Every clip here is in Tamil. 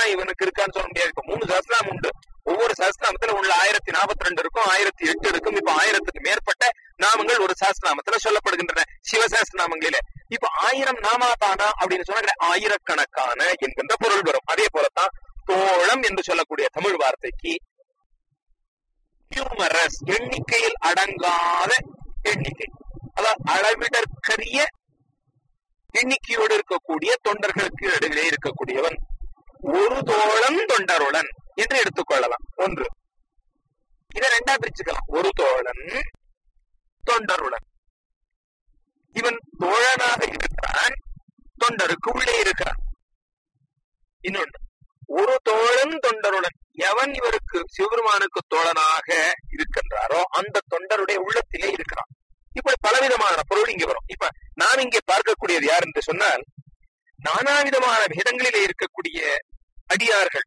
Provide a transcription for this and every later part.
தான் இவனுக்கு இருக்கான்னு சொல்ல முடியாது இப்ப மூணு சஹஸ்ரநாமம் உண்டு ஒவ்வொரு சஹஸ்ரநாமத்துல உள்ள ஆயிரத்தி நாற்பத்தி ரெண்டு இருக்கும் ஆயிரத்தி எட்டு இருக்கும் இப்ப ஆயிரத்துக்கு மேற்பட்ட நாமங்கள் ஒரு சஹஸ்ரநாமத்துல சொல்லப்படுகின்றன சிவ சஹஸ்ரநாமங்களிலே இப்ப ஆயிரம் நாமா தானா அப்படின்னு சொன்னா கிடையாது. ஆயிரக்கணக்கான என்கின்ற பொருள் வரும் அதே போலத்தான் தோழம் என்று சொல்லக்கூடிய தமிழ் வார்த்தைக்கு நியூமரஸ் எண்ணிக்கையில் அடங்காத எண்ணிக்கை அதாவது அளவிடற்கரிய எண்ணிக்கையோடு இருக்கக்கூடிய தொண்டர்களுக்கு இடையிலே இருக்கக்கூடியவன் ஒரு தோழன் தொண்டருடன் என்று எடுத்துக்கொள்ளலாம் ஒன்று இதை ரெண்டா பிரிச்சுக்கலாம் ஒரு தோழன் தொண்டருடன் இவன் தோழனாக இருக்கிறான் தொண்டருக்கு உள்ளே இருக்கிறான் இன்னொன்று ஒரு தோழன் தொண்டருடன் எவன் இவருக்கு சிவபெருமானுக்கு தோழனாக இருக்கின்றாரோ அந்த தொண்டருடைய உள்ளத்திலே இருக்கிறான் இப்படி பலவிதமான பொருள் இங்க வரும் இப்ப நாம் இங்கே பார்க்கக்கூடியது யார் என்று சொன்னால் நானாவிதமான பேதங்களிலே இருக்கக்கூடிய அடியார்கள்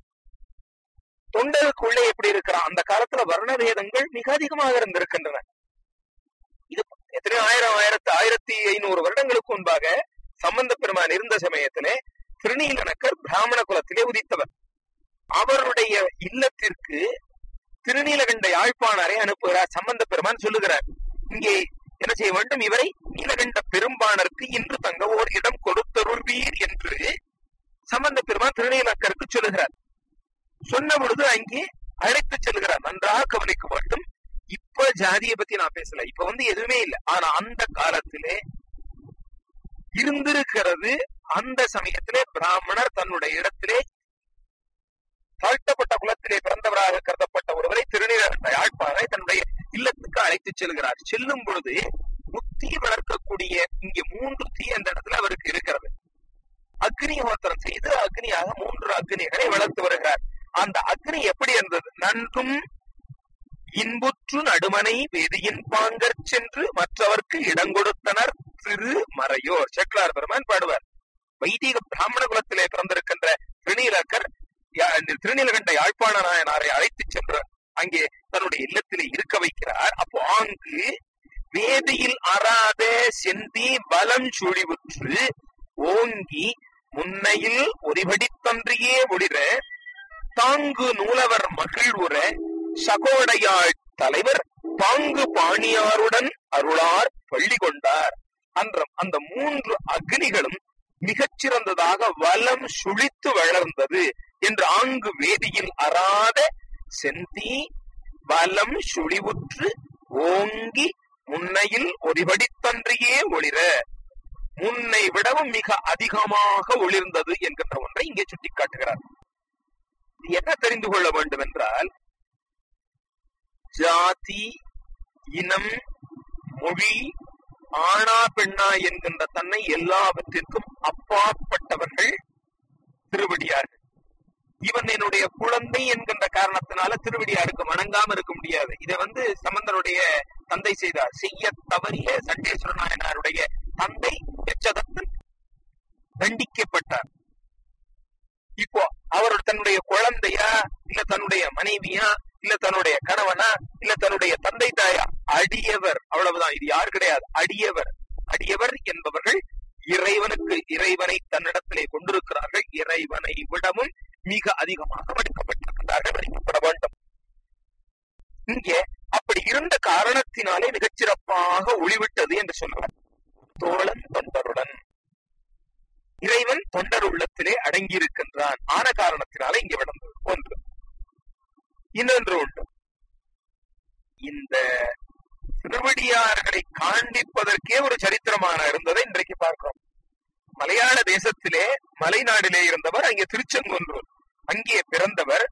தொண்டருக்குள்ளே எப்படி இருக்கிறான் அந்த காலத்துல வர்ண பேதங்கள் மிக அதிகமாக இருந்திருக்கின்றன இது எத்தனையோ ஆயிரம் ஆயிரத்து ஆயிரத்தி ஐநூறு வருடங்களுக்கு முன்பாக சம்பந்த பெருமான் இருந்த சமயத்திலே திருநீலனக்கர் பிராமண குலத்திலே உதித்தவர் அவருடைய இல்லத்திற்கு திருநீலகண்ட யாழ்ப்பாணரை அனுப்புகிறார் சம்பந்த பெருமான் சொல்லுகிறார் இங்கே என்ன செய்ய வேண்டும் இவரை நீலகண்ட பெரும்பாணருக்கு இன்று தங்க ஓர் இடம் கொடுத்தருள்வீர் என்று சம்பந்த பெருமான் திருநீலக்கருக்கு சொல்லுகிறார் சொன்ன பொழுது அங்கே அழைத்து செல்கிறார் நன்றாக கவனிக்க வேண்டும் இப்ப ஜாதியை பத்தி நான் பேசல இப்ப வந்து எதுவுமே இல்லை ஆனா அந்த காலத்திலே இருந்திருக்கிறது அந்த சமயத்திலே பிராமணர் தன்னுடைய இடத்திலே தாழ்த்தப்பட்ட குலத்திலே பிறந்தவராக கருதப்பட்ட ஒருவரை திருநீலகண்ட யாழ்ப்பாணரை தன்னுடைய இல்லத்துக்கு அழைத்து செல்கிறார் செல்லும் பொழுது முத்தி வளர்க்கக்கூடிய இங்கே மூன்று தீ அந்த இடத்துல அவருக்கு இருக்கிறது அக்னிஹோத்திரம் செய்து அக்னியாக மூன்று அக்னிகளை வளர்த்து வருகிறார் அந்த அக்னி எப்படி இருந்தது நன்றும் இன்புற்று நடுமனை வேதியின் பாங்கற் சென்று மற்றவர்க்கு இடங்கொடுத்தனர் திரு மறையோர் செக்லார் பெருமான் பாடுவார் வைதிக பிராமண குலத்திலே பிறந்திருக்கின்ற திருநீலக்கர் யா- திருநீலகண்ட யாழ்ப்பாண நாயனாரை அழைத்து சென்று அங்கே தன்னுடைய இல்லத்திலே இருக்க வைக்கிறார் அப்போ ஆங்கு வேதியில் அறாத செந்தி வலம் சுழிவுற்று ஓங்கி முன்னையில் ஒரிபடித்தன்றியே ஒளிர தாங்கு நூலவர் மகிழ்வுற சகோடையாள் தலைவர் பாங்கு பாணியாருடன் அருளார் பள்ளி கொண்டார் அந்த அந்த மூன்று அக்னிகளும் மிகச்சிறந்ததாக வலம் சுழித்து வளர்ந்தது என்று ஆங்கு வேதியில் அறாத செந்தி வலம் சுழிவுற்று ஓங்கி முன்னையில் ஒரிபடித்தன்றியே ஒளிர முன்னை விடவும் மிக அதிகமாக ஒளிர்ந்தது என்கின்ற ஒன்றை இங்கே சுட்டிக்காட்டுகிறார் இது என்ன தெரிந்து கொள்ள வேண்டும் என்றால் ஜாதி இனம் மொழி ஆணா பெண்ணா என்கின்ற தன்னை எல்லாவற்றிற்கும் அப்பாற்பட்டவர்கள் திருவடியார்கள் இவன் என்னுடைய குழந்தை என்கின்ற காரணத்தினால திருவடியாருக்கு வணங்காம இருக்க முடியாது இதை வந்து சம்பந்தனுடைய தந்தை செய்தார் செய்ய தவறிய சண்டேஸ்வர நாயனாருடைய தந்தை எச்சதத்தன் தண்டிக்கப்பட்டார் இப்போ அவர் தன்னுடைய குழந்தையா இல்ல தன்னுடைய மனைவியா இல்ல தன்னுடைய கணவனா இல்ல தன்னுடைய தந்தை தாயா அடியவர் அவ்வளவுதான் இது யார் கிடையாது அடியவர் அடியவர் என்பவர்கள் இறைவனுக்கு இறைவனை தன்னிடத்திலே கொண்டிருக்கிறார்கள் இறைவனை விடவும் மிக அதிகமாக மடிக்கப்பட்டிருக்கிறார்கள் மடிக்கப்பட வேண்டும் இங்கே அப்படி இருந்த காரணத்தினாலே மிகச்சிறப்பாக ஒளிவிட்டது என்று சொல்றார் தோழன் தொண்டருடன் இறைவன் தொண்டர் உள்ளத்திலே அடங்கி இருக்கின்றான் ஆன காரணத்தினாலே இங்கே விளந்தது ஒன்று இன்னொன்று உண்டு இந்த திருவடியார்களை காண்பிப்பதற்கே ஒரு சரித்திரமான இருந்ததை இன்றைக்கு பார்க்கிறோம் மலையாள தேசத்திலே மலைநாடிலே இருந்தவர் அங்கே திருச்செங்குன்றூர் அங்கே பிறந்தவர்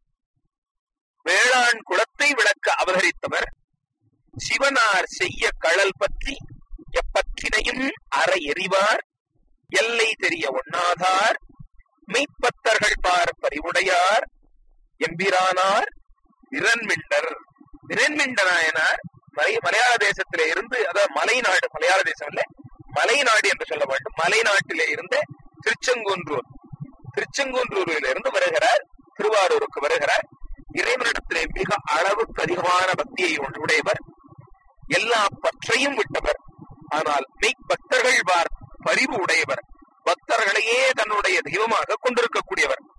வேளாண் குலத்தை விளக்க அவதரித்தவர் சிவனார் செய்ய கழல் பற்றி எப்பற்றினையும் அற எறிவார் எல்லை தெரிய ஒண்ணாதார் மெய்ப்பத்தர்கள் பார் பறிவுடையார் எம்பிரானார் விரன்மிண்டர் விரன்மிண்ட நாயனார் மலை மலையாள தேசத்திலே இருந்து அதாவது மலைநாடு மலையாள தேசம் இல்ல மலைநாடு என்று சொல்ல வேண்டும் மலைநாட்டிலே இருந்த திருச்செங்குன்றூர் திருச்செங்குன்றூரில் இருந்து வருகிறார் திருவாரூருக்கு வருகிறார் இறைவனிடத்திலே மிக அளவுக்கு அதிகமான பக்தியை உடையவர் எல்லா பற்றையும் விட்டவர் ஆனால் மெய் பக்தர்கள் பார் பரிவு உடையவர் பக்தர்களையே தன்னுடைய தெய்வமாக கொண்டிருக்கக்கூடியவர்